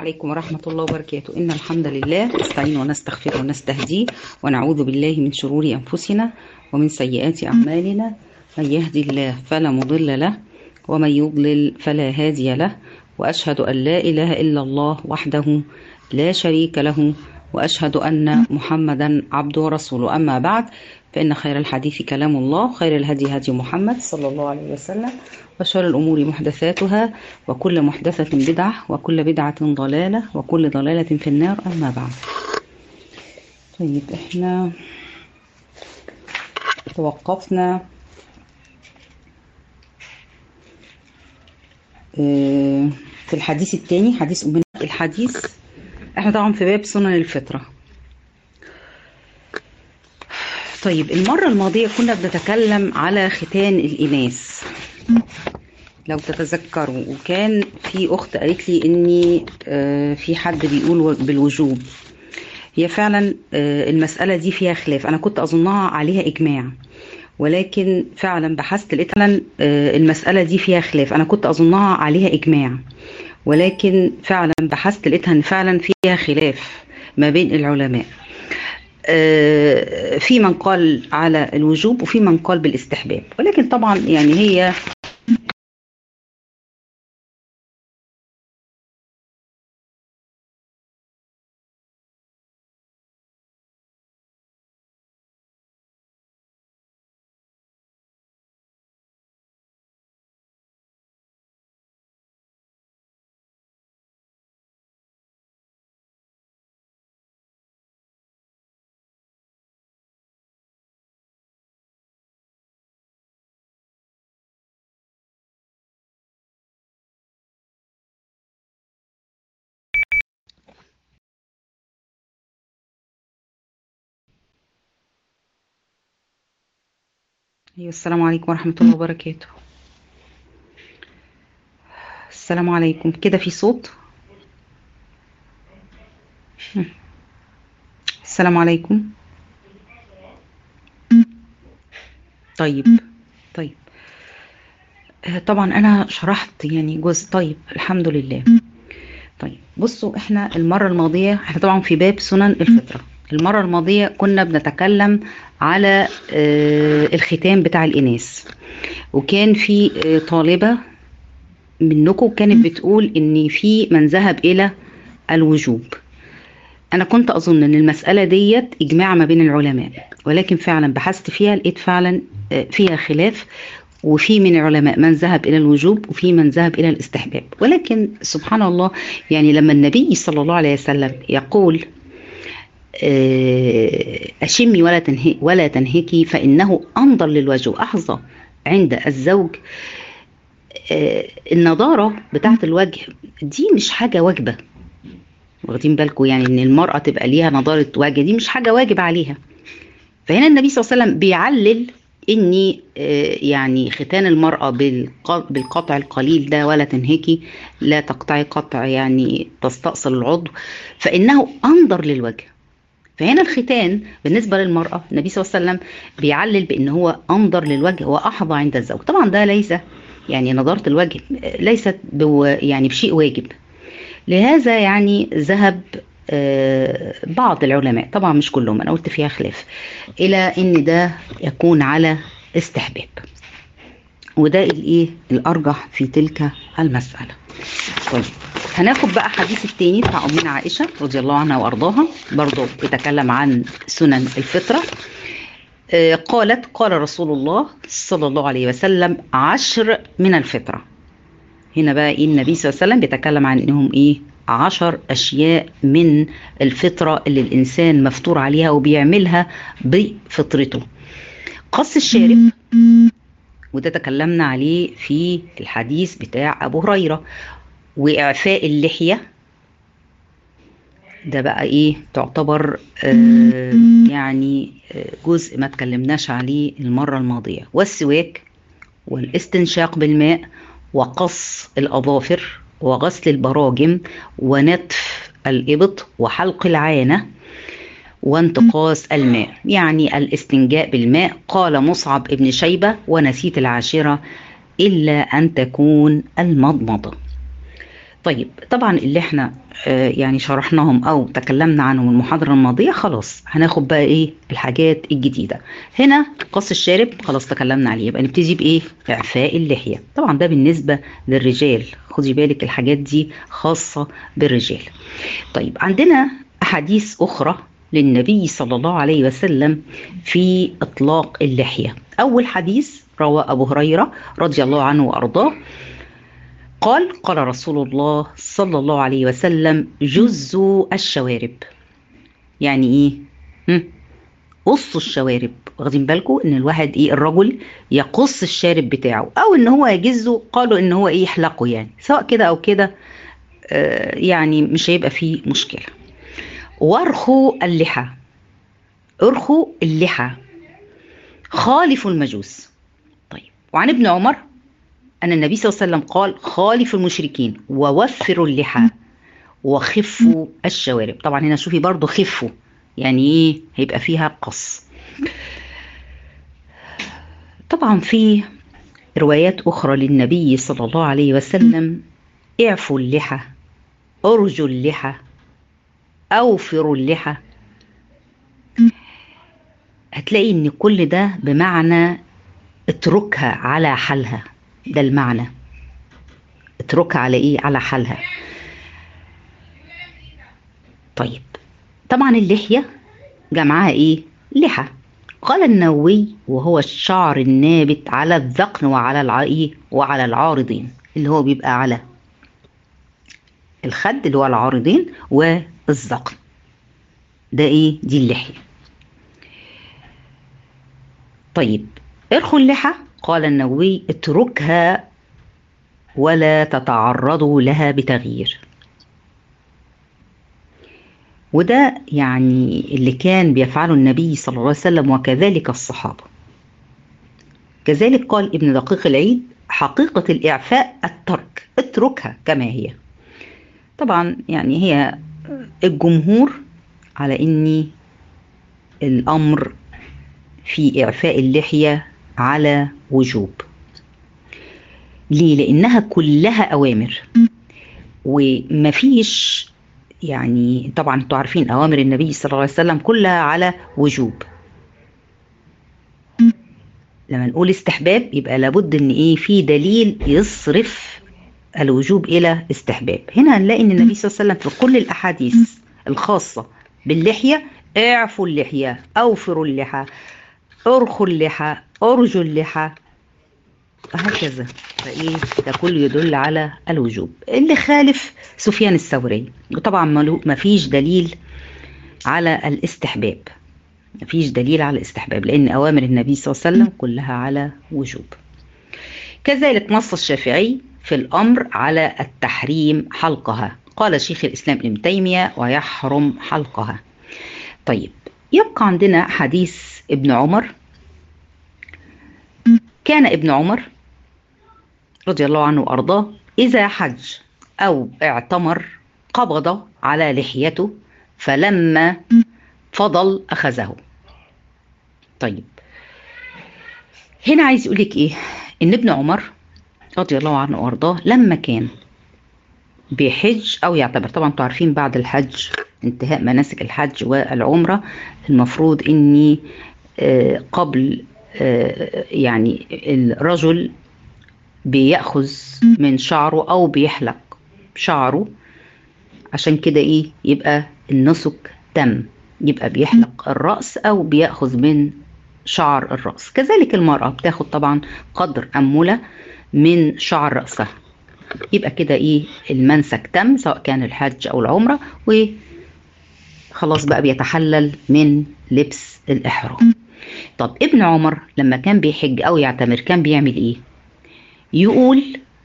عليكم ورحمة الله وبركاته إن الحمد لله نستعين ونستغفر ونستهديه ونعوذ بالله من شرور أنفسنا ومن سيئات أعمالنا من يهدي الله فلا مضل له ومن يضلل فلا هادي له وأشهد أن لا إله إلا الله وحده لا شريك له وأشهد أن محمدا عبده ورسوله أما بعد فإن خير الحديث كلام الله خير الهدي هدي محمد صلى الله عليه وسلم وشر الأمور محدثاتها وكل محدثة بدعة وكل بدعة ضلالة وكل ضلالة في النار أما بعد طيب إحنا توقفنا في الحديث الثاني حديث أمنا الحديث احنا طبعا في باب سنن الفطرة طيب المرة الماضية كنا بنتكلم على ختان الإناث لو تتذكروا وكان في أخت قالت لي إني في حد بيقول بالوجوب هي فعلا المسألة دي فيها خلاف أنا كنت أظنها عليها إجماع ولكن فعلا بحثت لقيت فعلا المسألة دي فيها خلاف أنا كنت أظنها عليها إجماع ولكن فعلا بحثت لقيتها ان فعلا فيها خلاف ما بين العلماء في من قال على الوجوب وفي من قال بالاستحباب ولكن طبعا يعني هي أيوة السلام عليكم ورحمة الله وبركاته السلام عليكم كده في صوت السلام عليكم طيب طيب طبعا أنا شرحت يعني جزء طيب الحمد لله طيب بصوا احنا المرة الماضية احنا طبعا في باب سنن الفطرة المرة الماضية كنا بنتكلم على الختام بتاع الإناث وكان في طالبة منكم كانت بتقول إن في من ذهب إلى الوجوب أنا كنت أظن إن المسألة ديت إجماع ما بين العلماء ولكن فعلا بحثت فيها لقيت فعلا فيها خلاف وفي من العلماء من ذهب إلى الوجوب وفي من ذهب إلى الاستحباب ولكن سبحان الله يعني لما النبي صلى الله عليه وسلم يقول أشمي ولا تنهي ولا تنهكي فإنه أنظر للوجه وأحظى عند الزوج النضارة بتاعت الوجه دي مش حاجة واجبة واخدين بالكم يعني ان المرأة تبقى ليها نضارة وجه دي مش حاجة واجب عليها فهنا النبي صلى الله عليه وسلم بيعلل اني يعني ختان المرأة بالقطع القليل ده ولا تنهكي لا تقطعي قطع يعني تستأصل العضو فإنه أنظر للوجه فهنا الختان بالنسبة للمرأة النبي صلى الله عليه وسلم بيعلل بأن هو أنظر للوجه وأحظى عند الزوج طبعا ده ليس يعني نظارة الوجه ليست بو يعني بشيء واجب لهذا يعني ذهب بعض العلماء طبعا مش كلهم أنا قلت فيها خلاف إلى أن ده يكون على استحباب وده الايه الارجح في تلك المساله طيب هناخد بقى حديث التاني بتاع امنا عائشه رضي الله عنها وارضاها برضه بيتكلم عن سنن الفطره آه قالت قال رسول الله صلى الله عليه وسلم عشر من الفطره هنا بقى ايه النبي صلى الله عليه وسلم بيتكلم عن انهم ايه عشر اشياء من الفطره اللي الانسان مفطور عليها وبيعملها بفطرته قص الشارب وده تكلمنا عليه في الحديث بتاع ابو هريره واعفاء اللحيه ده بقى ايه تعتبر آه يعني آه جزء ما اتكلمناش عليه المره الماضيه والسواك والاستنشاق بالماء وقص الاظافر وغسل البراجم ونتف الابط وحلق العانه وانتقاص الماء يعني الاستنجاء بالماء قال مصعب ابن شيبة ونسيت العاشرة إلا أن تكون المضمضة طيب طبعا اللي احنا آه يعني شرحناهم او تكلمنا عنهم المحاضره الماضيه خلاص هناخد بقى ايه الحاجات الجديده هنا قص الشارب خلاص تكلمنا عليه يبقى نبتدي بايه اعفاء اللحيه طبعا ده بالنسبه للرجال خدي بالك الحاجات دي خاصه بالرجال طيب عندنا احاديث اخرى للنبي صلى الله عليه وسلم في اطلاق اللحيه اول حديث روى ابو هريره رضي الله عنه وارضاه قال قال رسول الله صلى الله عليه وسلم جزوا الشوارب يعني ايه هم؟ قصوا الشوارب واخدين بالكم ان الواحد ايه الرجل يقص الشارب بتاعه او ان هو يجزه قالوا ان هو ايه يحلقه يعني سواء كده او كده آه يعني مش هيبقى فيه مشكله وارخوا اللحى ارخوا اللحى خالفوا المجوس طيب وعن ابن عمر أن النبي صلى الله عليه وسلم قال خالفوا المشركين ووفروا اللحى وخفوا الشوارب طبعا هنا شوفي برضو خفوا يعني ايه هيبقى فيها قص طبعا في روايات أخرى للنبي صلى الله عليه وسلم اعفوا اللحى ارجوا اللحى اوفروا اللحى هتلاقي ان كل ده بمعنى اتركها على حالها ده المعنى اتركها على ايه على حالها طيب طبعا اللحية جمعها ايه لحى قال النووي وهو الشعر النابت على الذقن وعلى العاء وعلى العارضين اللي هو بيبقى على الخد اللي هو العارضين والذقن ده ايه دي اللحية طيب ارخوا اللحى قال النووي اتركها ولا تتعرضوا لها بتغيير وده يعني اللي كان بيفعله النبي صلى الله عليه وسلم وكذلك الصحابة كذلك قال ابن دقيق العيد حقيقة الإعفاء الترك اتركها كما هي طبعا يعني هي الجمهور على ان الامر في اعفاء اللحيه على وجوب ليه لانها كلها اوامر ومفيش يعني طبعا انتوا عارفين اوامر النبي صلى الله عليه وسلم كلها على وجوب لما نقول استحباب يبقى لابد ان ايه في دليل يصرف الوجوب الى استحباب هنا هنلاقي ان النبي صلى الله عليه وسلم في كل الاحاديث الخاصه باللحيه اعفوا اللحيه اوفروا اللحى ارخوا اللحى ارجوا اللحى هكذا فايه ده كله يدل على الوجوب اللي خالف سفيان الثوري وطبعا ما فيش دليل على الاستحباب ما فيش دليل على الاستحباب لان اوامر النبي صلى الله عليه وسلم كلها على وجوب كذلك نص الشافعي في الامر على التحريم حلقها قال شيخ الاسلام ابن تيميه ويحرم حلقها طيب يبقى عندنا حديث ابن عمر كان ابن عمر رضي الله عنه وارضاه اذا حج او اعتمر قبض على لحيته فلما فضل اخذه طيب هنا عايز يقول لك ايه ان ابن عمر رضي الله عنه وارضاه لما كان بيحج او يعتبر طبعا انتوا عارفين بعد الحج انتهاء مناسك الحج والعمره المفروض اني آه قبل آه يعني الرجل بياخذ من شعره او بيحلق شعره عشان كده ايه يبقى النسك تم يبقى بيحلق الراس او بياخذ من شعر الراس كذلك المراه بتاخد طبعا قدر اموله من شعر راسها يبقى كده ايه المنسك تم سواء كان الحج او العمره وخلاص بقى بيتحلل من لبس الاحرام طب ابن عمر لما كان بيحج او يعتمر كان بيعمل ايه يقول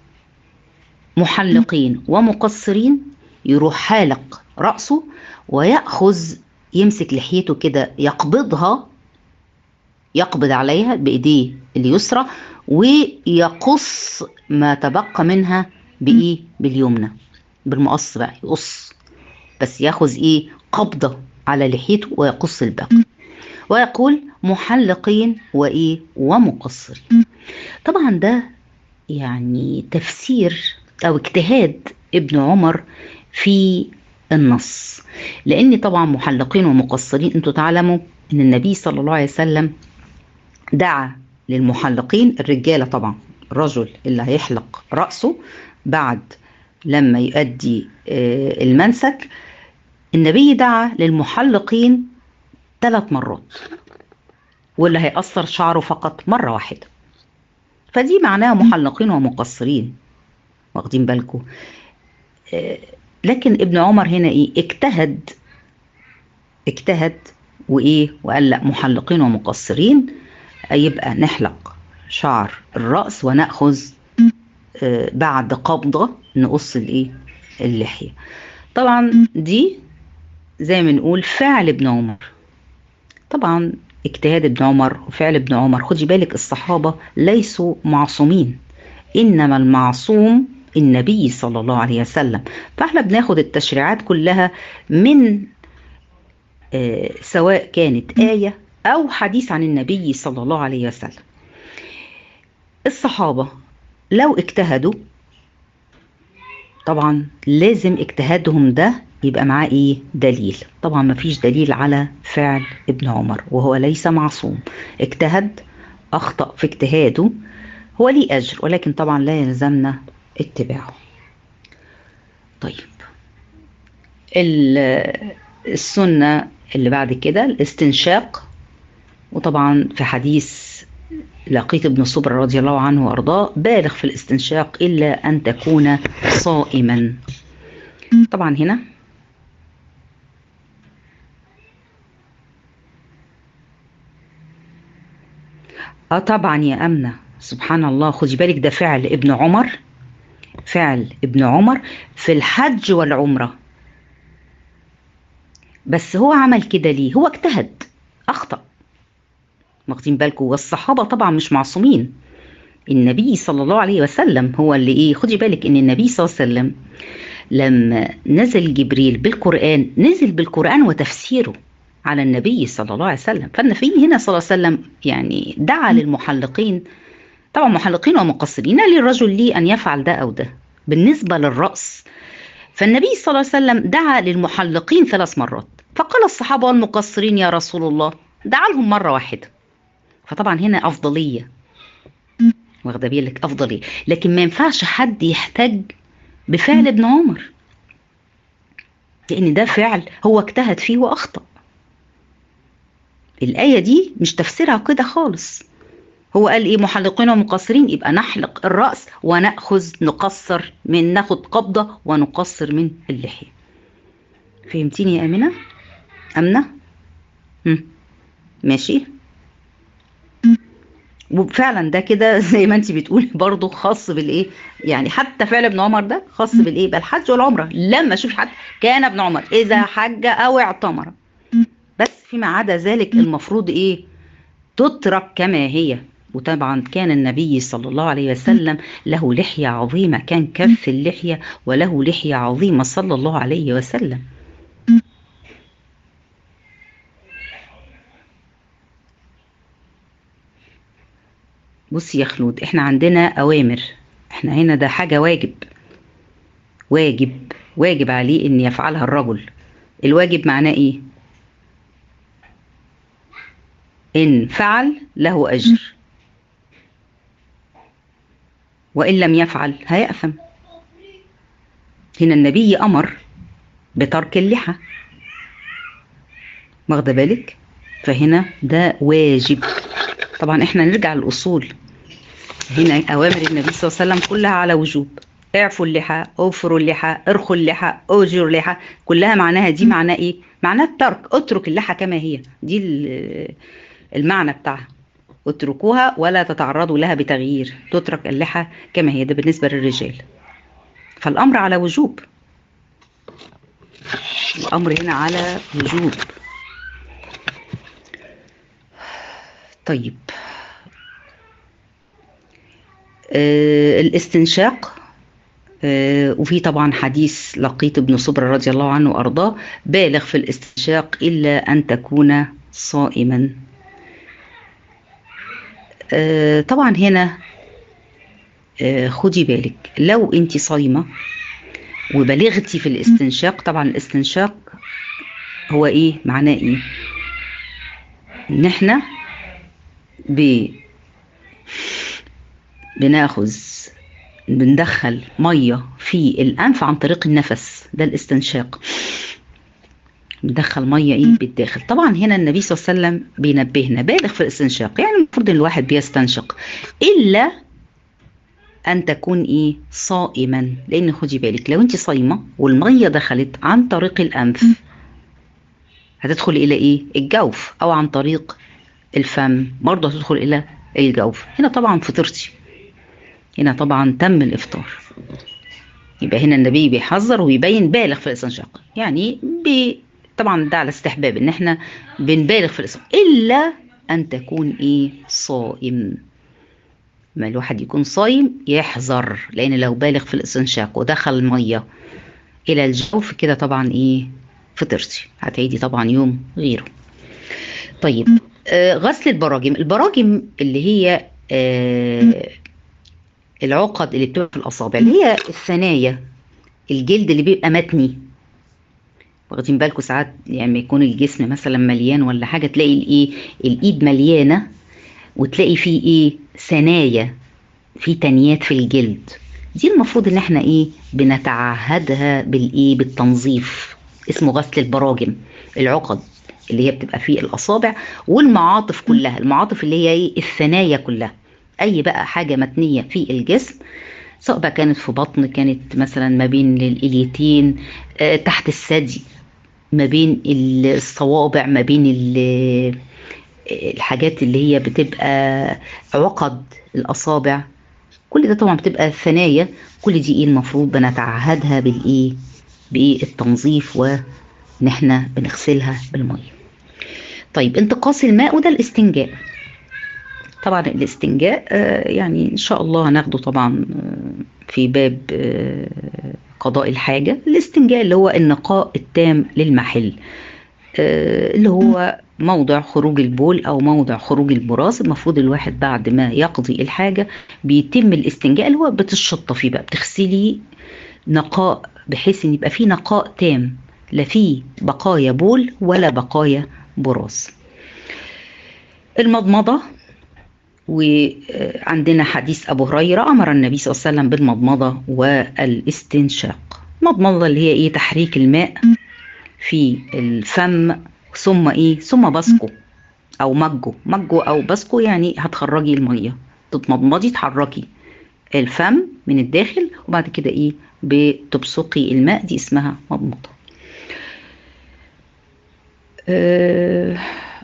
محلقين ومقصرين يروح حالق راسه وياخذ يمسك لحيته كده يقبضها يقبض عليها بايديه اليسرى ويقص ما تبقى منها بايه باليمنى بالمقص بقى يقص بس ياخذ ايه قبضه على لحيته ويقص الباقي ويقول محلقين وايه ومقصرين طبعا ده يعني تفسير او اجتهاد ابن عمر في النص لان طبعا محلقين ومقصرين انتوا تعلموا ان النبي صلى الله عليه وسلم دعا للمحلقين الرجاله طبعا الرجل اللي هيحلق راسه بعد لما يؤدي المنسك النبي دعا للمحلقين ثلاث مرات واللي هيقصر شعره فقط مرة واحدة فدي معناها محلقين ومقصرين واخدين بالكم لكن ابن عمر هنا ايه اجتهد اجتهد وايه وقال لا محلقين ومقصرين يبقى نحلق شعر الرأس ونأخذ بعد قبضة نقص الايه اللحية طبعا دي زي ما نقول فعل ابن عمر طبعا اجتهاد ابن عمر وفعل ابن عمر خدي بالك الصحابة ليسوا معصومين إنما المعصوم النبي صلى الله عليه وسلم فاحنا بناخد التشريعات كلها من آه سواء كانت آية أو حديث عن النبي صلى الله عليه وسلم الصحابة لو اجتهدوا طبعا لازم اجتهادهم ده يبقى معاه ايه دليل طبعا ما فيش دليل على فعل ابن عمر وهو ليس معصوم اجتهد اخطا في اجتهاده هو ليه اجر ولكن طبعا لا يلزمنا اتباعه طيب السنه اللي بعد كده الاستنشاق وطبعا في حديث لقيت ابن صبر رضي الله عنه وارضاه بالغ في الاستنشاق الا ان تكون صائما طبعا هنا اه طبعا يا امنه سبحان الله خدي بالك ده فعل ابن عمر فعل ابن عمر في الحج والعمره بس هو عمل كده ليه هو اجتهد اخطا واخدين بالكم والصحابه طبعا مش معصومين النبي صلى الله عليه وسلم هو اللي ايه خدي بالك ان النبي صلى الله عليه وسلم لما نزل جبريل بالقران نزل بالقران وتفسيره على النبي صلى الله عليه وسلم فالنبي هنا صلى الله عليه وسلم يعني دعا للمحلقين طبعا محلقين ومقصرين للرجل لي أن يفعل ده أو ده بالنسبة للرأس فالنبي صلى الله عليه وسلم دعا للمحلقين ثلاث مرات فقال الصحابة والمقصرين يا رسول الله دعا لهم مرة واحدة فطبعا هنا أفضلية واخده بالك أفضلية لكن ما ينفعش حد يحتج بفعل ابن عمر لأن ده فعل هو اجتهد فيه وأخطأ الآية دي مش تفسيرها كده خالص هو قال ايه محلقين ومقصرين يبقى نحلق الرأس ونأخذ نقصر من ناخد قبضة ونقصر من اللحية فهمتيني يا أمينة؟ أمنة؟ هم. ماشي وفعلا ده كده زي ما انت بتقولي برضه خاص بالايه يعني حتى فعل ابن عمر ده خاص بالايه بالحج والعمره لما اشوف حد كان ابن عمر اذا حج او اعتمر بس فيما عدا ذلك المفروض ايه تترك كما هي وطبعا كان النبي صلى الله عليه وسلم له لحية عظيمة كان كف اللحية وله لحية عظيمة صلى الله عليه وسلم بصي يا خلود احنا عندنا أوامر احنا هنا ده حاجة واجب واجب واجب عليه ان يفعلها الرجل الواجب معناه ايه إن فعل له أجر وإن لم يفعل هيأثم هنا النبي أمر بترك اللحى واخدة بالك فهنا ده واجب طبعا احنا نرجع للأصول هنا أوامر النبي صلى الله عليه وسلم كلها على وجوب اعفوا اللحى اوفروا اللحى ارخوا اللحى اوجروا اللحى كلها معناها دي معناه ايه معناه الترك اترك اللحى كما هي دي المعنى بتاعها اتركوها ولا تتعرضوا لها بتغيير تترك اللحى كما هي ده بالنسبة للرجال فالأمر على وجوب الأمر هنا على وجوب طيب آه الاستنشاق آه وفي طبعا حديث لقيت ابن صبر رضي الله عنه وأرضاه بالغ في الاستنشاق إلا أن تكون صائما آه طبعا هنا آه خدي بالك لو انت صايمه وبلغتي في الاستنشاق طبعا الاستنشاق هو ايه معناه ايه ان احنا ب بناخذ بندخل ميه في الانف عن طريق النفس ده الاستنشاق بندخل ميه ايه بالداخل طبعا هنا النبي صلى الله عليه وسلم بينبهنا بالغ في الاستنشاق يعني المفروض ان الواحد بيستنشق الا ان تكون ايه صائما لان خدي بالك لو انت صايمه والميه دخلت عن طريق الانف هتدخل الى ايه الجوف او عن طريق الفم برضه هتدخل الى الجوف هنا طبعا فطرتي هنا طبعا تم الافطار يبقى هنا النبي بيحذر ويبين بالغ في الاستنشاق يعني بي طبعا ده على استحباب ان احنا بنبالغ في الاستنشاق الا ان تكون ايه صائم ما الواحد يكون صايم يحذر لان لو بالغ في الاستنشاق ودخل الميه الى الجوف كده طبعا ايه فطرتي هتعيدي طبعا يوم غيره طيب آه غسل البراجم البراجم اللي هي آه العقد اللي بتبقى في الاصابع اللي هي الثنايا الجلد اللي بيبقى متني واخدين بالكم ساعات يعني يكون الجسم مثلا مليان ولا حاجه تلاقي الايه الايد مليانه وتلاقي فيه ايه ثنايا في تنيات في الجلد دي المفروض ان احنا ايه بنتعهدها بالايه بالتنظيف اسمه غسل البراجم العقد اللي هي بتبقى في الاصابع والمعاطف كلها المعاطف اللي هي ايه الثنايا كلها اي بقى حاجه متنيه في الجسم سواء بقى كانت في بطن كانت مثلا ما بين الاليتين آه تحت الثدي ما بين الصوابع ما بين الحاجات اللي هي بتبقى عقد الاصابع كل ده طبعا بتبقى ثنايا كل دي ايه المفروض بنتعهدها بالايه بايه التنظيف وان احنا بنغسلها بالميه طيب انتقاص الماء وده الاستنجاء طبعا الاستنجاء يعني ان شاء الله هناخده طبعا في باب قضاء الحاجة الاستنجاء اللي هو النقاء التام للمحل اللي هو موضع خروج البول او موضع خروج البراز المفروض الواحد بعد ما يقضي الحاجة بيتم الاستنجاء اللي هو بتشطفي بقى بتغسلي نقاء بحيث ان يبقى فيه نقاء تام لا فيه بقايا بول ولا بقايا براز المضمضة وعندنا حديث أبو هريرة أمر النبي صلى الله عليه وسلم بالمضمضة والاستنشاق مضمضة اللي هي إيه تحريك الماء في الفم ثم إيه ثم بسكو أو مجو مجو أو بسكو يعني هتخرجي المية تتمضمضي تحركي الفم من الداخل وبعد كده إيه بتبصقي الماء دي اسمها مضمضة أه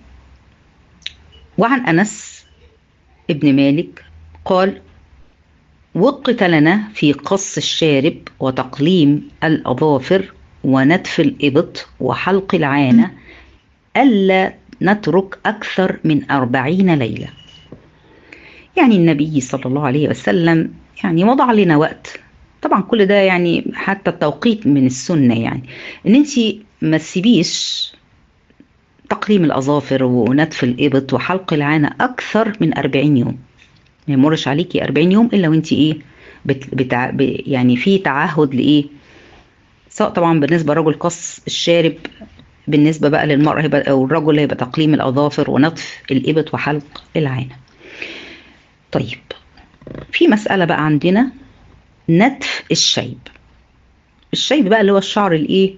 وعن أنس ابن مالك قال وقت لنا في قص الشارب وتقليم الأظافر ونتف الإبط وحلق العانة ألا نترك أكثر من أربعين ليلة يعني النبي صلى الله عليه وسلم يعني وضع لنا وقت طبعا كل ده يعني حتى التوقيت من السنة يعني ان انت ما تسيبيش تقليم الأظافر ونتف الإبط وحلق العانة أكثر من 40 يوم ما يمرش عليكي 40 يوم إلا وأنت إيه بت بتع... ب... يعني في تعهد لإيه سواء طبعا بالنسبة لرجل قص الشارب بالنسبة بقى للمرأة هيبقى أو الرجل هيبقى تقليم الأظافر ونطف الإبط وحلق العانة طيب في مسألة بقى عندنا نتف الشيب الشيب بقى اللي هو الشعر الإيه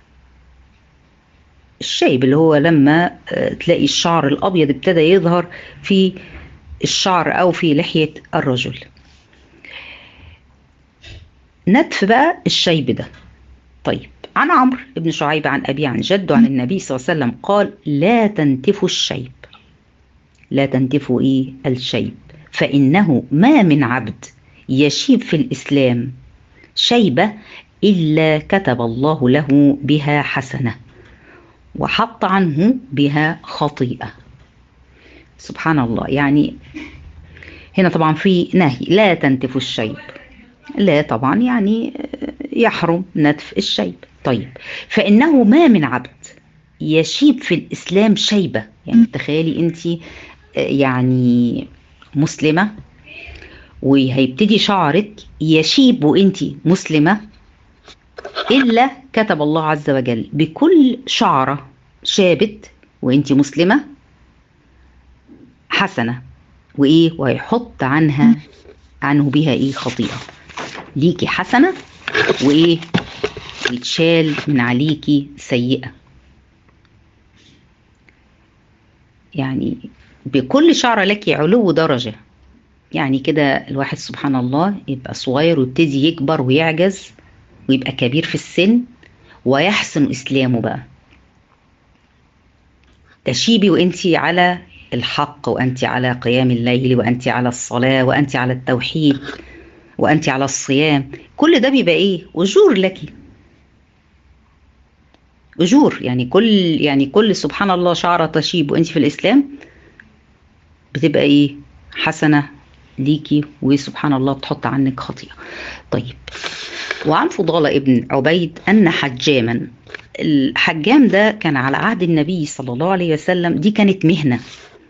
الشيب اللي هو لما تلاقي الشعر الأبيض ابتدى يظهر في الشعر أو في لحية الرجل نتف بقى الشيب ده طيب عن عمرو بن شعيب عن أبي عن جد عن النبي صلى الله عليه وسلم قال لا تنتفوا الشيب لا تنتفوا إيه الشيب فإنه ما من عبد يشيب في الإسلام شيبة إلا كتب الله له بها حسنة وحط عنه بها خطيئة سبحان الله يعني هنا طبعا في نهي لا تنتفوا الشيب لا طبعا يعني يحرم نتف الشيب طيب فإنه ما من عبد يشيب في الإسلام شيبة يعني تخيلي أنت يعني مسلمة وهيبتدي شعرك يشيب وأنت مسلمة إلا كتب الله عز وجل بكل شعرة شابت وانت مسلمة حسنة وإيه ويحط عنها عنه بها إيه خطيئة ليكي حسنة وإيه ويتشال من عليكي سيئة يعني بكل شعرة لك علو درجة يعني كده الواحد سبحان الله يبقى صغير ويبتدي يكبر ويعجز ويبقى كبير في السن ويحسن إسلامه بقى تشيبي وانت على الحق وانت على قيام الليل وانت على الصلاة وانت على التوحيد وانت على الصيام كل ده بيبقى ايه اجور لك اجور يعني كل يعني كل سبحان الله شعره تشيب وانت في الاسلام بتبقى ايه حسنه ليكي وسبحان الله تحط عنك خطيئه طيب وعن فضالة ابن عبيد أن حجاما الحجام ده كان على عهد النبي صلى الله عليه وسلم دي كانت مهنة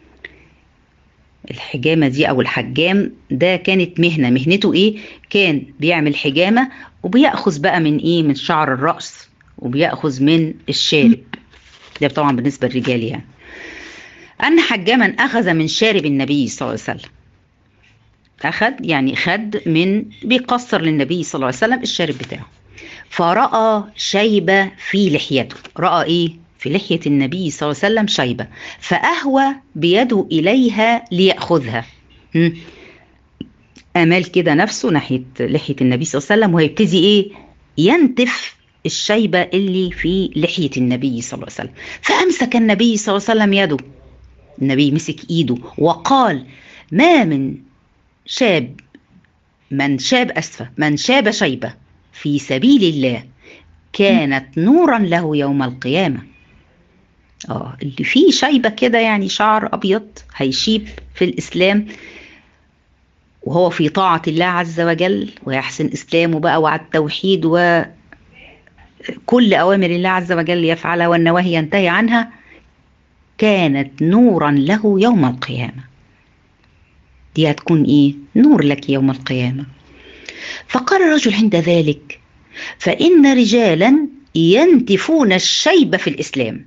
الحجامة دي أو الحجام ده كانت مهنة مهنته إيه كان بيعمل حجامة وبيأخذ بقى من إيه من شعر الرأس وبيأخذ من الشارب ده طبعا بالنسبة للرجال يعني أن حجاما أخذ من شارب النبي صلى الله عليه وسلم أخذ يعني خد من بيقصر للنبي صلى الله عليه وسلم الشارب بتاعه فرأى شيبة في لحيته رأى إيه في لحية النبي صلى الله عليه وسلم شيبة فأهوى بيده إليها ليأخذها أمال كده نفسه ناحية لحية النبي صلى الله عليه وسلم وهيبتدي إيه ينتف الشيبة اللي في لحية النبي صلى الله عليه وسلم فأمسك النبي صلى الله عليه وسلم يده النبي مسك إيده وقال ما من شاب من شاب أسفة من شاب شيبة في سبيل الله كانت نورا له يوم القيامة اه اللي فيه شيبة كده يعني شعر أبيض هيشيب في الإسلام وهو في طاعة الله عز وجل ويحسن إسلامه بقى وعلى التوحيد وكل أوامر الله عز وجل يفعلها والنواهي ينتهي عنها كانت نورا له يوم القيامة دي هتكون إيه؟ نور لك يوم القيامة فقال الرجل عند ذلك فإن رجالا ينتفون الشيب في الإسلام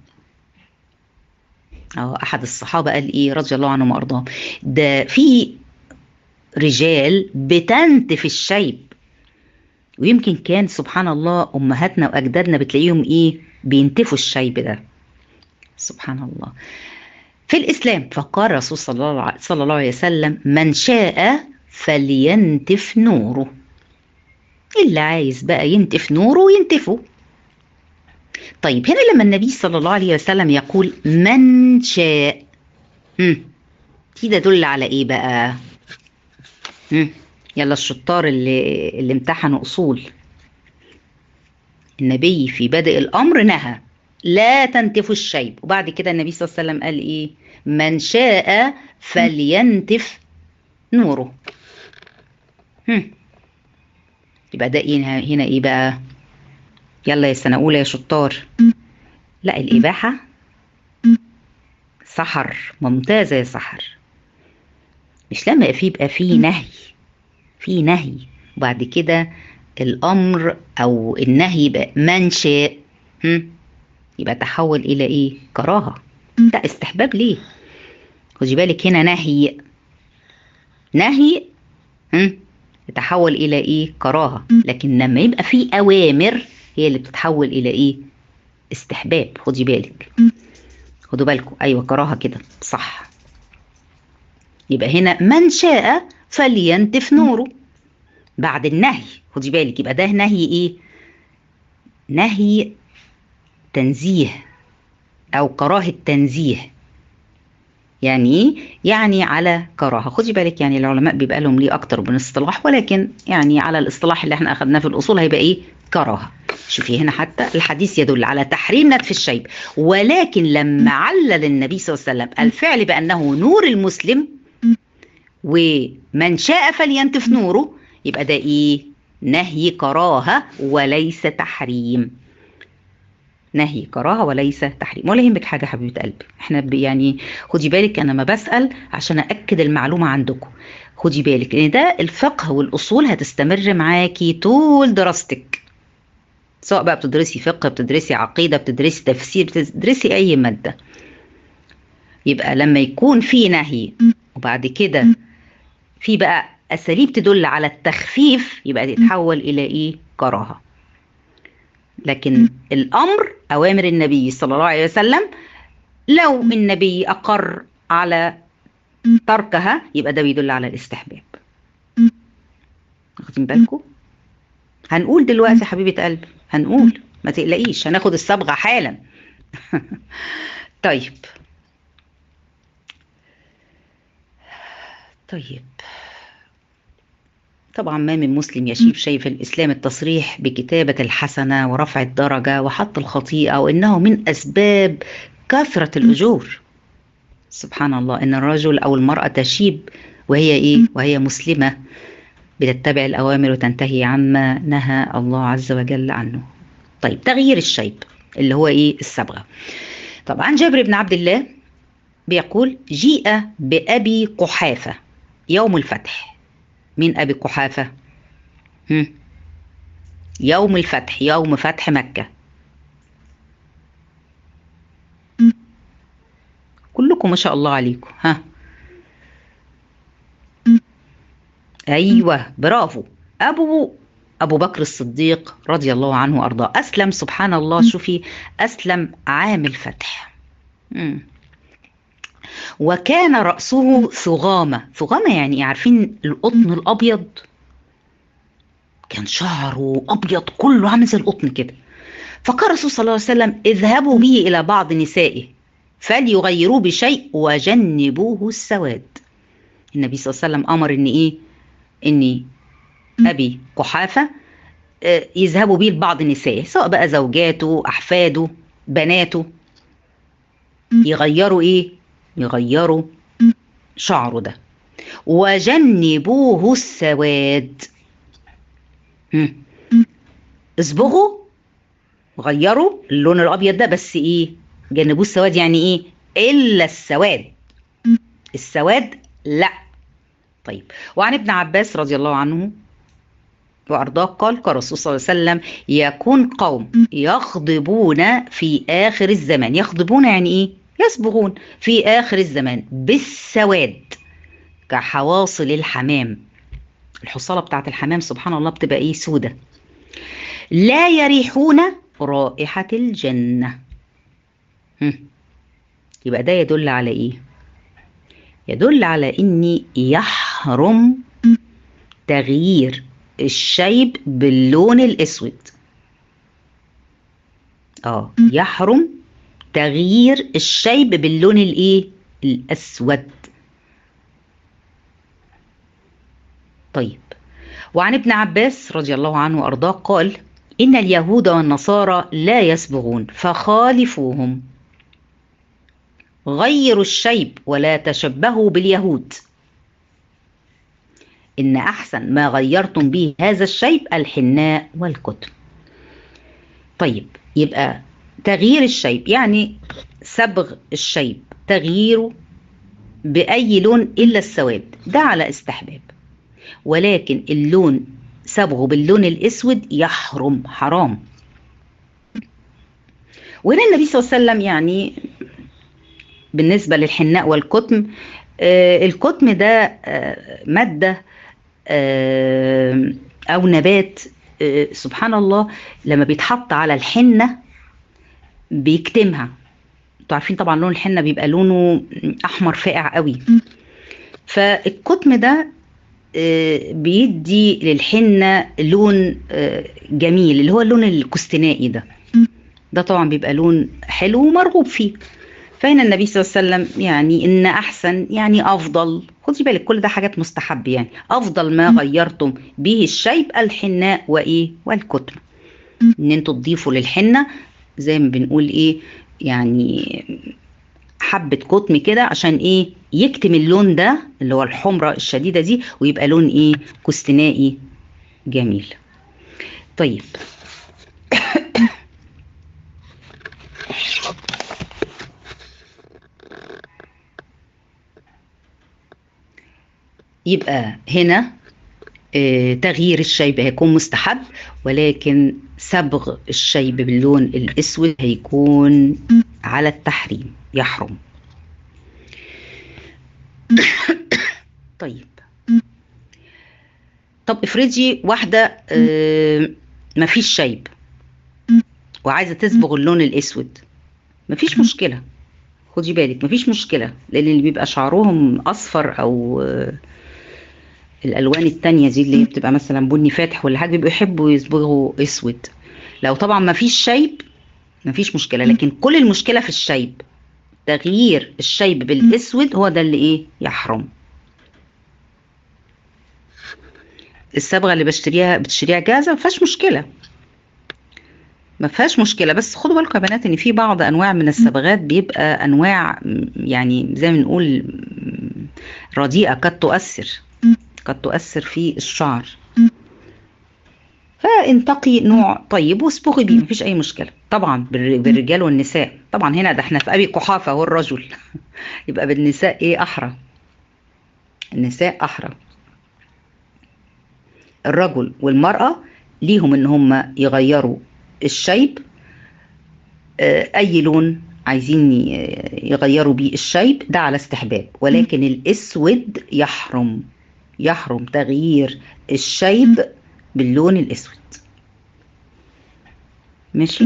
أو أحد الصحابة قال إيه رضي الله عنهم وأرضاهم ده في رجال بتنتف الشيب ويمكن كان سبحان الله أمهاتنا وأجدادنا بتلاقيهم إيه بينتفوا الشيب ده سبحان الله في الإسلام فقال الرسول صلى الله عليه وسلم من شاء فلينتف نوره اللي عايز بقى ينتف نوره ينتفه طيب هنا لما النبي صلى الله عليه وسلم يقول من شاء هم. دي ده دل على ايه بقى هم. يلا الشطار اللي اللي امتحنوا اصول النبي في بدء الامر نهى لا تنتفوا الشيب وبعد كده النبي صلى الله عليه وسلم قال ايه من شاء فلينتف نوره هم. يبقى ده هنا هنا ايه بقى يلا يا سنة أولى يا شطار لا الإباحة سحر ممتازة يا سحر مش لما يبقى فيه يبقى فيه نهي فيه نهي وبعد كده الأمر أو النهي يبقى من شاء يبقى تحول إلى إيه كراهة لا استحباب ليه خدي بالك هنا نهي نهي يتحول إلى إيه كراهة لكن لما يبقى فيه أوامر هي اللي بتتحول الى ايه استحباب خدي بالك خدوا بالكم ايوه كراهه كده صح يبقى هنا من شاء فلينتف نوره بعد النهي خدي بالك يبقى ده نهي ايه نهي تنزيه او كراهه تنزيه يعني ايه يعني على كراهه خدي بالك يعني العلماء بيبقى لهم ليه اكتر من اصطلاح ولكن يعني على الاصطلاح اللي احنا اخذناه في الاصول هيبقى ايه كراهه شوفي هنا حتى الحديث يدل على تحريم نتف الشيب ولكن لما علل النبي صلى الله عليه وسلم الفعل بانه نور المسلم ومن شاء فلينتف نوره يبقى ده ايه نهي كراهه وليس تحريم نهي كراهه وليس تحريم ولا يهمك حاجه حبيبه قلبي احنا يعني خدي بالك انا ما بسال عشان ااكد المعلومه عندكم خدي بالك لان ده الفقه والاصول هتستمر معاكي طول دراستك سواء بقى بتدرسي فقه بتدرسي عقيدة بتدرسي تفسير بتدرسي أي مادة يبقى لما يكون في نهي وبعد كده في بقى أساليب تدل على التخفيف يبقى تتحول إلى إيه كراهة لكن الأمر أوامر النبي صلى الله عليه وسلم لو النبي أقر على تركها يبقى ده بيدل على الاستحباب واخدين بالكم هنقول دلوقتي يا حبيبة قلبي هنقول ما تقلقيش هناخد الصبغة حالا طيب طيب طبعا ما من مسلم يشيب شيء في الإسلام التصريح بكتابة الحسنة ورفع الدرجة وحط الخطيئة وإنه من أسباب كثرة الأجور سبحان الله إن الرجل أو المرأة تشيب وهي إيه وهي مسلمة بتتبع الأوامر وتنتهي عما نهى الله عز وجل عنه طيب تغيير الشيب اللي هو إيه الصبغة طبعا جابر بن عبد الله بيقول جيء بأبي قحافة يوم الفتح مين أبي قحافة هم. يوم الفتح يوم فتح مكة كلكم ما شاء الله عليكم ها ايوه برافو ابو ابو بكر الصديق رضي الله عنه وارضاه اسلم سبحان الله شوفي اسلم عام الفتح مم. وكان راسه ثغامه ثغامه يعني عارفين القطن الابيض كان شعره ابيض كله عامل زي القطن كده فقال الرسول صلى الله عليه وسلم اذهبوا به الى بعض نسائه فليغيروه بشيء وجنبوه السواد النبي صلى الله عليه وسلم امر ان ايه ان ابي قحافه يذهبوا بيه لبعض نسائه سواء بقى زوجاته احفاده بناته يغيروا ايه يغيروا شعره ده وجنبوه السواد اصبغوا غيروا اللون الابيض ده بس ايه جنبوه السواد يعني ايه الا السواد السواد لا طيب وعن ابن عباس رضي الله عنه وارضاه قال قال الرسول صلى الله عليه وسلم يكون قوم يغضبون في اخر الزمان يغضبون يعني ايه يصبغون في اخر الزمان بالسواد كحواصل الحمام الحصاله بتاعت الحمام سبحان الله بتبقى ايه سودة لا يريحون رائحه الجنه يبقى ده يدل على ايه يدل على ان يحرم تغيير الشيب باللون الاسود اه يحرم تغيير الشيب باللون الايه الاسود طيب وعن ابن عباس رضي الله عنه وارضاه قال ان اليهود والنصارى لا يسبغون فخالفوهم غيروا الشيب ولا تشبهوا باليهود إن أحسن ما غيرتم به هذا الشيب الحناء والكتم طيب يبقى تغيير الشيب يعني صبغ الشيب تغييره بأي لون إلا السواد ده على استحباب ولكن اللون صبغه باللون الأسود يحرم حرام وهنا النبي صلى الله عليه وسلم يعني بالنسبة للحناء والكتم آه الكتم ده آه مادة آه أو نبات آه سبحان الله لما بيتحط على الحنة بيكتمها انتوا عارفين طبعا لون الحنة بيبقى لونه أحمر فاقع قوي فالكتم ده آه بيدي للحنة لون آه جميل اللي هو اللون الكستنائي ده ده طبعا بيبقى لون حلو ومرغوب فيه فهنا النبي صلى الله عليه وسلم يعني ان احسن يعني افضل خدي بالك كل ده حاجات مستحب يعني افضل ما غيرتم به الشيب الحناء وايه والكتم ان انتوا تضيفوا للحنه زي ما بنقول ايه يعني حبه كتم كده عشان ايه يكتم اللون ده اللي هو الحمره الشديده دي ويبقى لون ايه كستنائي جميل طيب يبقى هنا آه، تغيير الشيب هيكون مستحب ولكن صبغ الشيب باللون الاسود هيكون على التحريم يحرم طيب طب افرضي واحدة آه، مفيش شيب وعايزة تصبغ اللون الاسود مفيش مشكلة خدي بالك مفيش مشكلة لان اللي بيبقى شعرهم اصفر او آه، الالوان التانية دي اللي هي بتبقى مثلا بني فاتح ولا حاجة بيبقوا يحبوا يصبغوا اسود لو طبعا مفيش شيب مفيش مشكلة لكن كل المشكلة في الشيب تغيير الشيب بالاسود هو ده اللي ايه يحرم الصبغه اللي بشتريها بتشتريها جاهزه ما فيهاش مشكله ما فيهاش مشكله بس خدوا بالكم يا بنات ان في بعض انواع من الصبغات بيبقى انواع م، يعني زي ما نقول م، رديئه قد تؤثر قد تؤثر في الشعر فانتقي نوع طيب واصبغي بيه مفيش اي مشكله طبعا بالر- بالرجال والنساء طبعا هنا ده احنا في ابي قحافه هو الرجل يبقى بالنساء ايه احرى النساء احرى الرجل والمرأة ليهم ان هم يغيروا الشيب آه، اي لون عايزين ي- يغيروا بيه الشيب ده على استحباب ولكن الاسود يحرم يحرم تغيير الشيب باللون الاسود ماشي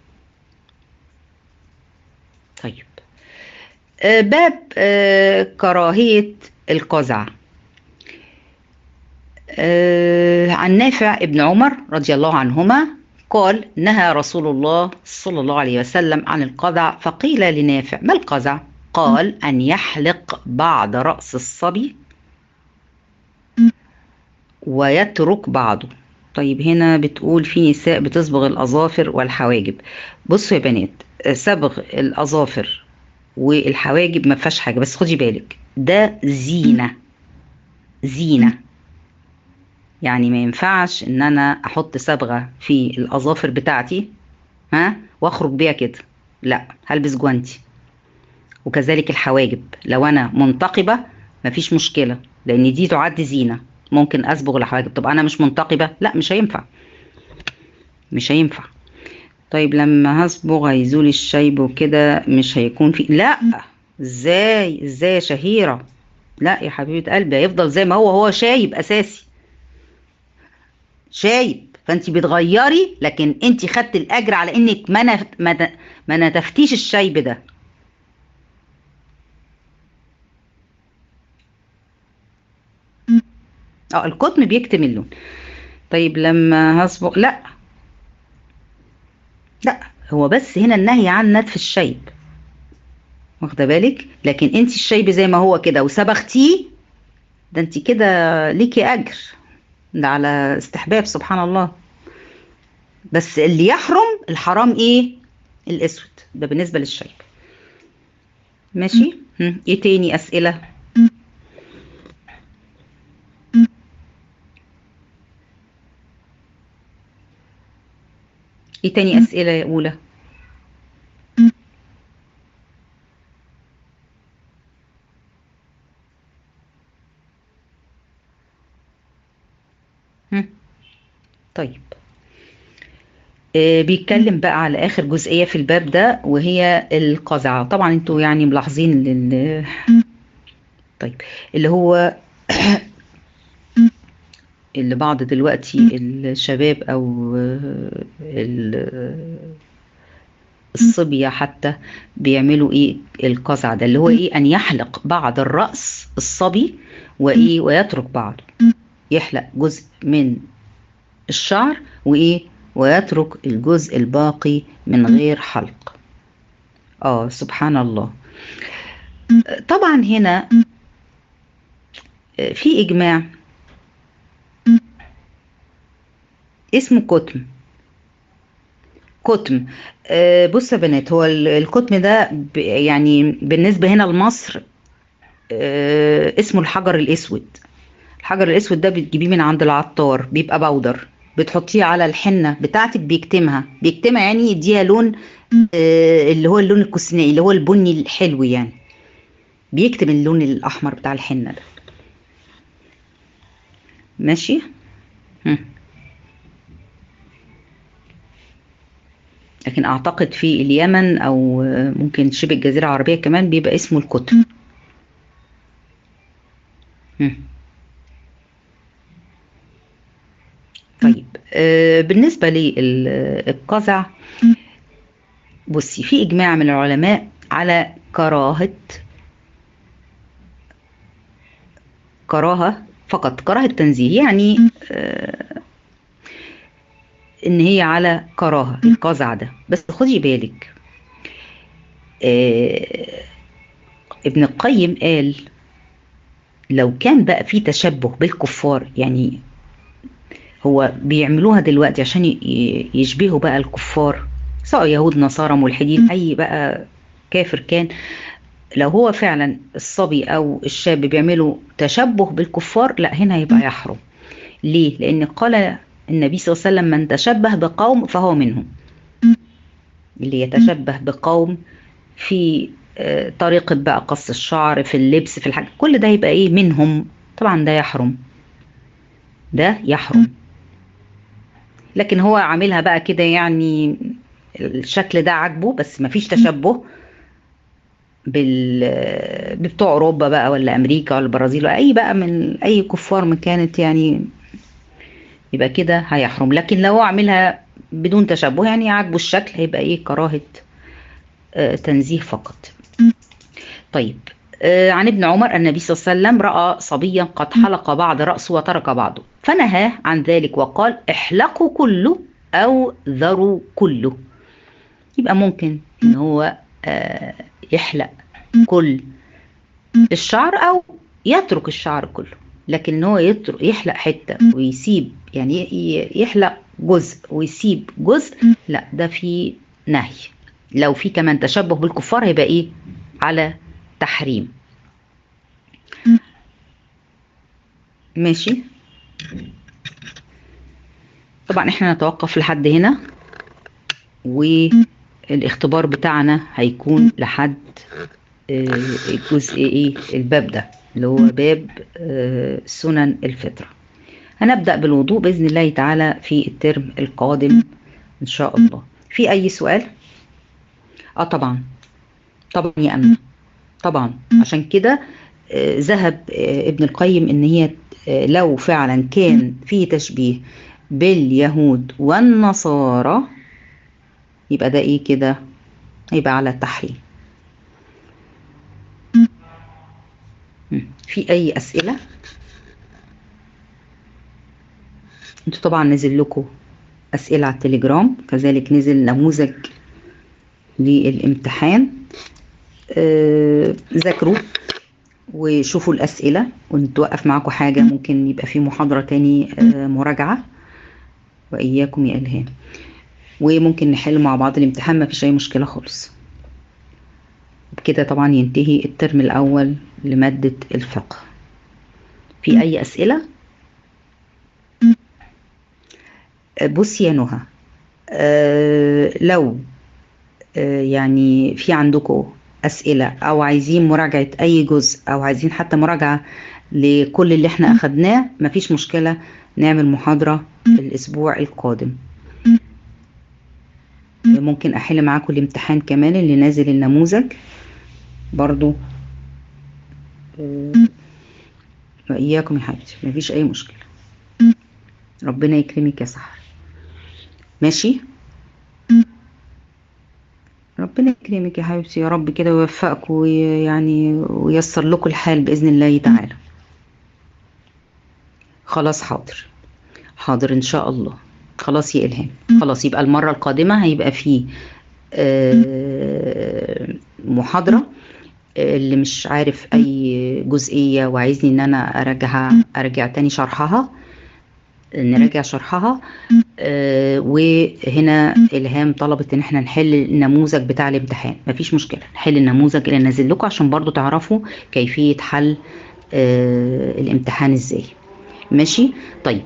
طيب آه، باب آه، كراهية القزع آه، عن نافع ابن عمر رضي الله عنهما قال نهى رسول الله صلى الله عليه وسلم عن القزع فقيل لنافع ما القزع قال أن يحلق بعض رأس الصبي ويترك بعضه طيب هنا بتقول في نساء بتصبغ الأظافر والحواجب بصوا يا بنات صبغ الأظافر والحواجب ما فيهاش حاجة بس خدي بالك ده زينة زينة يعني ما ينفعش ان انا احط صبغه في الاظافر بتاعتي ها واخرج بيها كده لا هلبس جوانتي وكذلك الحواجب لو انا منتقبه مفيش مشكله لان دي تعد زينه ممكن اصبغ الحواجب طب انا مش منتقبه لا مش هينفع مش هينفع طيب لما هصبغ هيزول الشيب وكده مش هيكون في لا ازاي ازاي يا شهيره لا يا حبيبه قلبي هيفضل زي ما هو هو شايب اساسي شايب فانت بتغيري لكن انت خدت الاجر على انك ما نف... ما, ن... ما نتفتيش الشايب ده اه القطن بيكتم اللون طيب لما هصبغ لا لا هو بس هنا النهي عن نتف الشيب واخده بالك لكن انت الشيب زي ما هو كده وصبغتيه ده انت كده ليكي اجر ده على استحباب سبحان الله بس اللي يحرم الحرام ايه الاسود ده بالنسبه للشيب ماشي هم، ايه تاني اسئله ايه تاني اسئله يا اولى هم. طيب آه، بيتكلم بقى على اخر جزئيه في الباب ده وهي القزعه طبعا انتوا يعني ملاحظين لل... طيب اللي هو اللي بعض دلوقتي الشباب او آه، ال- الصبية حتى بيعملوا ايه القزع ده اللي هو ايه ان يحلق بعض الرأس الصبي وايه ويترك بعضه يحلق جزء من الشعر وايه ويترك الجزء الباقي من غير حلق اه سبحان الله طبعا هنا في اجماع اسمه كتم كتم آه، بص يا بنات هو ال- الكتم ده ب- يعني بالنسبة هنا لمصر آه، اسمه الحجر الاسود الحجر الاسود ده بتجيبيه من عند العطار بيبقى بودر بتحطيه على الحنة بتاعتك بيكتمها بيكتمها يعني يديها لون آه، اللي هو اللون الكسنائي اللي هو البني الحلو يعني بيكتم اللون الاحمر بتاع الحنة ده ماشي هم. لكن اعتقد في اليمن او ممكن شبه الجزيرة العربية كمان بيبقى اسمه الكتب هم. طيب آه، بالنسبة للقزع بصي في إجماع من العلماء على كراهة كراهة فقط كراهة تنزيه يعني آه، إن هي على كراهة القزع ده بس خدي بالك آه، ابن القيم قال لو كان بقى في تشبه بالكفار يعني هو بيعملوها دلوقتي عشان ي- يشبهوا بقى الكفار سواء يهود نصارى ملحدين اي بقى كافر كان لو هو فعلا الصبي او الشاب بيعملوا تشبه بالكفار لا هنا يبقى يحرم ليه لان قال النبي صلى الله عليه وسلم من تشبه بقوم فهو منهم اللي يتشبه بقوم في آه، طريقة بقى قص الشعر في اللبس في الحاجة كل ده يبقى ايه منهم طبعا ده يحرم ده يحرم لكن هو عاملها بقى كده يعني الشكل ده عاجبه بس مفيش تشبه بال بتوع اوروبا بقى ولا امريكا ولا البرازيل ولا اي بقى من اي كفار من كانت يعني يبقى كده هيحرم لكن لو هو عاملها بدون تشبه يعني عاجبه الشكل هيبقى ايه كراهة آه، تنزيه فقط طيب آه، عن ابن عمر النبي صلى الله عليه وسلم رأى صبيا قد حلق بعض رأسه وترك بعضه فنهاه عن ذلك وقال احلقوا كله أو ذروا كله يبقى ممكن ان هو آه، يحلق كل الشعر أو يترك الشعر كله لكن ان هو يترك يحلق حتة ويسيب يعني ي- ي- يحلق جزء ويسيب جزء لا ده في نهي لو في كمان تشبه بالكفار هيبقى ايه على تحريم ماشي طبعا احنا نتوقف لحد هنا والاختبار بتاعنا هيكون لحد آه، الجزء ايه الباب ده اللي هو باب آه، سنن الفطرة هنبدأ بالوضوء بإذن الله تعالى في الترم القادم إن شاء الله في أي سؤال؟ اه طبعا طبعا يا أمنة طبعا عشان كده آه، ذهب آه، ابن القيم ان هي آه، لو فعلا كان في تشبيه باليهود والنصارى يبقى ده ايه كده هيبقى على التحريم مم. في اي اسئله انتوا طبعا نزل لكم اسئله على التليجرام كذلك نزل نموذج للامتحان آه، ذاكروا وشوفوا الأسئلة ونتوقف معاكم حاجة ممكن يبقى في محاضرة تاني آه، مراجعة وإياكم يا إلهام وممكن نحل مع بعض الامتحان مفيش أي مشكلة خالص بكده طبعا ينتهي الترم الأول لمادة الفقه في أي أسئلة؟ آه، بصي يا نهى آه، لو آه، يعني في عندكم أسئلة أو عايزين مراجعة أي جزء أو عايزين حتى مراجعة لكل اللي احنا أخدناه مفيش مشكلة نعمل محاضرة الأسبوع القادم ممكن أحل معاكم الامتحان كمان اللي نازل النموذج برضو آه، وإياكم يا حبيبتي مفيش أي مشكلة ربنا يكرمك يا سحر ماشي ربنا يكرمك يا حبيبتي يا رب كده ويوفقك ويعني وييسر لكم الحال بإذن الله تعالى خلاص حاضر حاضر إن شاء الله خلاص يا إلهام خلاص يبقى المرة القادمة هيبقى فيه آه، محاضرة آه، اللي مش عارف أي جزئية وعايزني إن أنا أراجعها أرجع تاني شرحها نراجع شرحها آه، وهنا إلهام طلبت إن احنا نحل النموذج بتاع الامتحان مفيش مشكلة نحل النموذج اللي نازل لكم عشان برضو تعرفوا كيفية حل آه، الامتحان ازاي ماشي طيب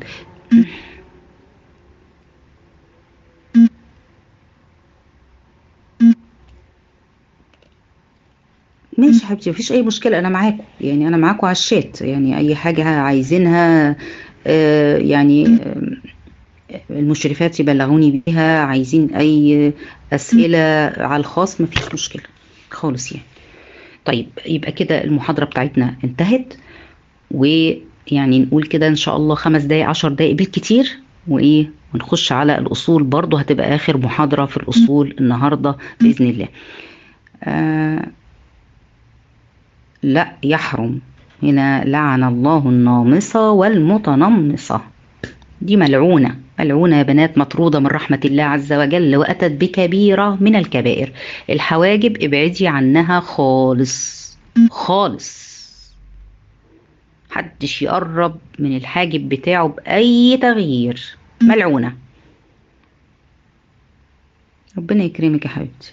ماشي يا حبيبتي مفيش اي مشكله انا معاكم يعني انا معاكم على الشات يعني اي حاجه عايزينها آه، يعني آه، المشرفات يبلغوني بيها عايزين اي اسئله على الخاص مفيش مشكله خالص يعني طيب يبقى كده المحاضره بتاعتنا انتهت ويعني نقول كده ان شاء الله خمس دقايق عشر دقايق بالكتير وايه ونخش على الاصول برضو هتبقى اخر محاضره في الاصول النهارده باذن الله آه لا يحرم هنا لعن الله النامصة والمتنمصة دي ملعونة ملعونة يا بنات مطرودة من رحمة الله عز وجل وأتت بكبيرة من الكبائر الحواجب ابعدي عنها خالص خالص محدش يقرب من الحاجب بتاعه بأي تغيير ملعونة ربنا يكرمك يا حبيبتي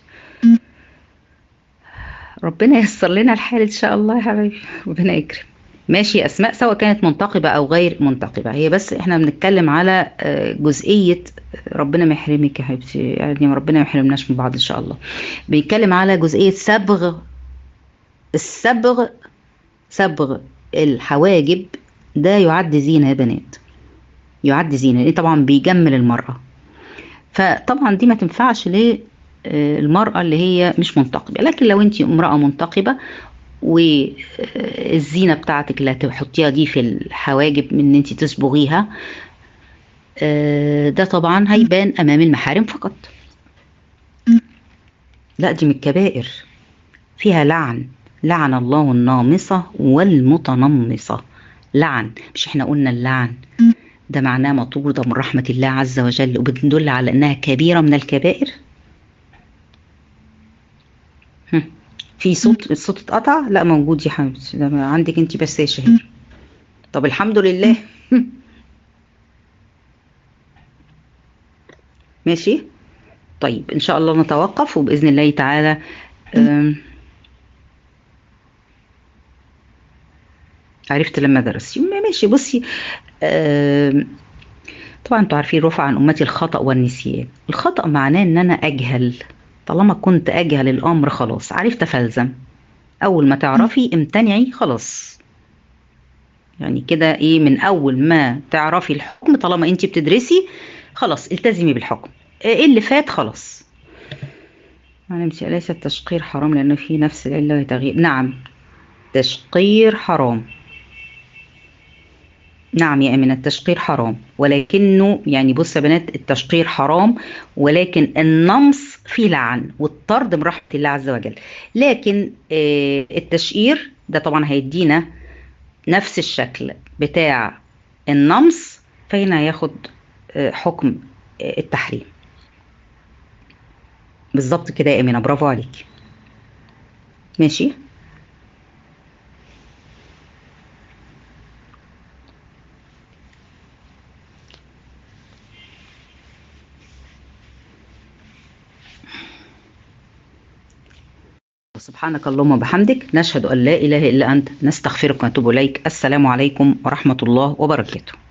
ربنا ييسر لنا الحال ان شاء الله يا حبيبي ربنا يكرم ماشي اسماء سواء كانت منتقبه او غير منتقبه هي بس احنا بنتكلم على جزئيه ربنا ما يحرمك يا حبيبتي يعني ربنا ما يحرمناش من بعض ان شاء الله بيتكلم على جزئيه صبغ الصبغ صبغ الحواجب ده يعد زينه يا بنات يعد زينه لان طبعا بيجمل المراه فطبعا دي ما تنفعش ليه المرأة اللي هي مش منتقبة لكن لو انت امرأة منتقبة والزينة بتاعتك اللي هتحطيها دي في الحواجب من ان انت تصبغيها ده طبعا هيبان امام المحارم فقط لا دي من الكبائر فيها لعن لعن الله النامصة والمتنمصة لعن مش احنا قلنا اللعن ده معناه مطرودة من رحمة الله عز وجل وبتدل على انها كبيرة من الكبائر في صوت الصوت اتقطع لا موجود يا حبيبتي ده عندك انت بس يا شهير طب الحمد لله ماشي طيب ان شاء الله نتوقف وباذن الله تعالى عرفت لما درس ماشي بصي طبعا انتوا عارفين رفع عن امتي الخطا والنسيان الخطا معناه ان انا اجهل طالما كنت اجهل الامر خلاص عرفت فالزم اول ما تعرفي امتنعي خلاص يعني كده ايه من اول ما تعرفي الحكم طالما انت بتدرسي خلاص التزمي بالحكم ايه اللي فات خلاص معلمش أليس التشقير حرام لأنه في نفس العلة وتغيير نعم تشقير حرام نعم يا أمينة التشقير حرام ولكنه يعني بص يا بنات التشقير حرام ولكن النمص فيه لعن والطرد من رحمة الله عز وجل لكن آه التشقير ده طبعا هيدينا نفس الشكل بتاع النمص فهنا هياخد آه حكم آه التحريم بالظبط كده يا أمينة برافو عليك ماشي سبحانك اللهم وبحمدك نشهد أن لا إله إلا أنت نستغفرك ونتوب إليك السلام عليكم ورحمة الله وبركاته